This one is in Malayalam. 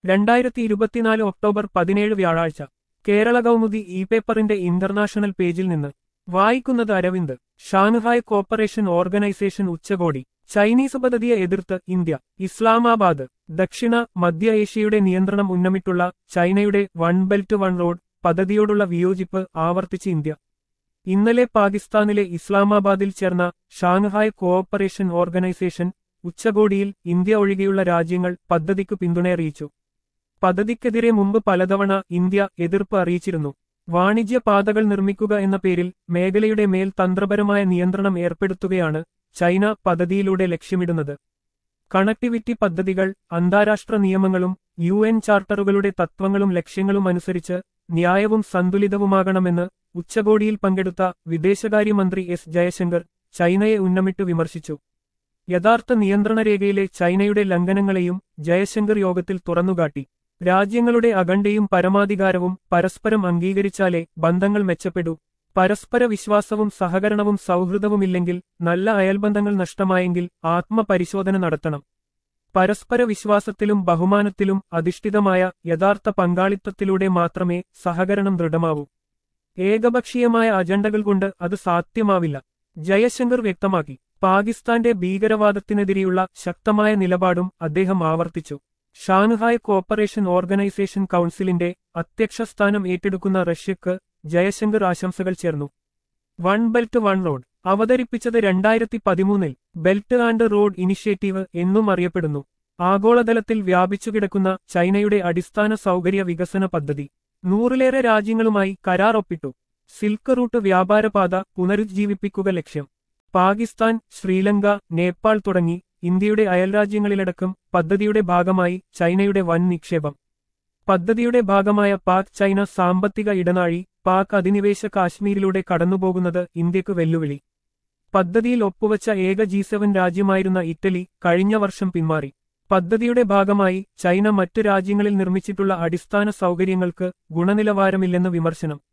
രണ്ടായിരത്തി ഇരുപത്തിനാല് ഒക്ടോബർ പതിനേഴ് വ്യാഴാഴ്ച കേരള കൗമുദി ഇ പേപ്പറിന്റെ ഇന്റർനാഷണൽ പേജിൽ നിന്ന് വായിക്കുന്നത് അരവിന്ദ് ഷാൻഹായ് കോപ്പറേഷൻ ഓർഗനൈസേഷൻ ഉച്ചകോടി ചൈനീസ് പദ്ധതിയെ എതിർത്ത് ഇന്ത്യ ഇസ്ലാമാബാദ് ദക്ഷിണ മധ്യ ഏഷ്യയുടെ നിയന്ത്രണം ഉന്നമിട്ടുള്ള ചൈനയുടെ വൺ ബെൽറ്റ് വൺ റോഡ് പദ്ധതിയോടുള്ള വിയോജിപ്പ് ആവർത്തിച്ച് ഇന്ത്യ ഇന്നലെ പാകിസ്ഥാനിലെ ഇസ്ലാമാബാദിൽ ചേർന്ന ഷാങ്ഹായ് കോഓപ്പറേഷൻ ഓർഗനൈസേഷൻ ഉച്ചകോടിയിൽ ഇന്ത്യ ഒഴികെയുള്ള രാജ്യങ്ങൾ പദ്ധതിക്ക് പിന്തുണയറിയിച്ചു പദ്ധതിക്കെതിരെ മുമ്പ് പലതവണ ഇന്ത്യ എതിർപ്പ് അറിയിച്ചിരുന്നു വാണിജ്യ പാതകൾ നിർമ്മിക്കുക എന്ന പേരിൽ മേഖലയുടെ മേൽ തന്ത്രപരമായ നിയന്ത്രണം ഏർപ്പെടുത്തുകയാണ് ചൈന പദ്ധതിയിലൂടെ ലക്ഷ്യമിടുന്നത് കണക്ടിവിറ്റി പദ്ധതികൾ അന്താരാഷ്ട്ര നിയമങ്ങളും യു എൻ ചാർട്ടറുകളുടെ തത്വങ്ങളും ലക്ഷ്യങ്ങളും അനുസരിച്ച് ന്യായവും സന്തുലിതവുമാകണമെന്ന് ഉച്ചകോടിയിൽ പങ്കെടുത്ത വിദേശകാര്യമന്ത്രി എസ് ജയശങ്കർ ചൈനയെ ഉന്നമിട്ട് വിമർശിച്ചു യഥാർത്ഥ നിയന്ത്രണരേഖയിലെ ചൈനയുടെ ലംഘനങ്ങളെയും ജയശങ്കർ യോഗത്തിൽ തുറന്നുകാട്ടി രാജ്യങ്ങളുടെ അഖണ്ഡയും പരമാധികാരവും പരസ്പരം അംഗീകരിച്ചാലേ ബന്ധങ്ങൾ മെച്ചപ്പെടൂ പരസ്പര വിശ്വാസവും സഹകരണവും സൗഹൃദവുമില്ലെങ്കിൽ നല്ല അയൽബന്ധങ്ങൾ നഷ്ടമായെങ്കിൽ ആത്മപരിശോധന നടത്തണം പരസ്പര വിശ്വാസത്തിലും ബഹുമാനത്തിലും അധിഷ്ഠിതമായ യഥാർത്ഥ പങ്കാളിത്തത്തിലൂടെ മാത്രമേ സഹകരണം ദൃഢമാവൂ ഏകപക്ഷീയമായ അജണ്ടകൾ കൊണ്ട് അത് സാധ്യമാവില്ല ജയശങ്കർ വ്യക്തമാക്കി പാകിസ്ഥാന്റെ ഭീകരവാദത്തിനെതിരെയുള്ള ശക്തമായ നിലപാടും അദ്ദേഹം ആവർത്തിച്ചു ഷാൻഹായ് കോപ്പറേഷൻ ഓർഗനൈസേഷൻ കൗൺസിലിന്റെ അധ്യക്ഷ സ്ഥാനം ഏറ്റെടുക്കുന്ന റഷ്യക്ക് ജയശങ്കർ ആശംസകൾ ചേർന്നു വൺ ബെൽറ്റ് വൺ റോഡ് അവതരിപ്പിച്ചത് രണ്ടായിരത്തി പതിമൂന്നിൽ ബെൽറ്റ് ആൻഡ് റോഡ് ഇനിഷ്യേറ്റീവ് എന്നും അറിയപ്പെടുന്നു ആഗോളതലത്തിൽ വ്യാപിച്ചുകിടക്കുന്ന ചൈനയുടെ അടിസ്ഥാന സൗകര്യ വികസന പദ്ധതി നൂറിലേറെ രാജ്യങ്ങളുമായി കരാർ ഒപ്പിട്ടു സിൽക്ക് റൂട്ട് വ്യാപാരപാത പുനരുജ്ജീവിപ്പിക്കുക ലക്ഷ്യം പാകിസ്ഥാൻ ശ്രീലങ്ക നേപ്പാൾ തുടങ്ങി ഇന്ത്യയുടെ അയൽരാജ്യങ്ങളിലടക്കം പദ്ധതിയുടെ ഭാഗമായി ചൈനയുടെ വൻ നിക്ഷേപം പദ്ധതിയുടെ ഭാഗമായ പാക് ചൈന സാമ്പത്തിക ഇടനാഴി പാക് അധിനിവേശ കാശ്മീരിലൂടെ കടന്നുപോകുന്നത് ഇന്ത്യക്ക് വെല്ലുവിളി പദ്ധതിയിൽ ഒപ്പുവച്ച ഏക ജി സെവൻ രാജ്യമായിരുന്ന ഇറ്റലി കഴിഞ്ഞ വർഷം പിന്മാറി പദ്ധതിയുടെ ഭാഗമായി ചൈന മറ്റു രാജ്യങ്ങളിൽ നിർമ്മിച്ചിട്ടുള്ള അടിസ്ഥാന സൗകര്യങ്ങൾക്ക് ഗുണനിലവാരമില്ലെന്ന് വിമർശനം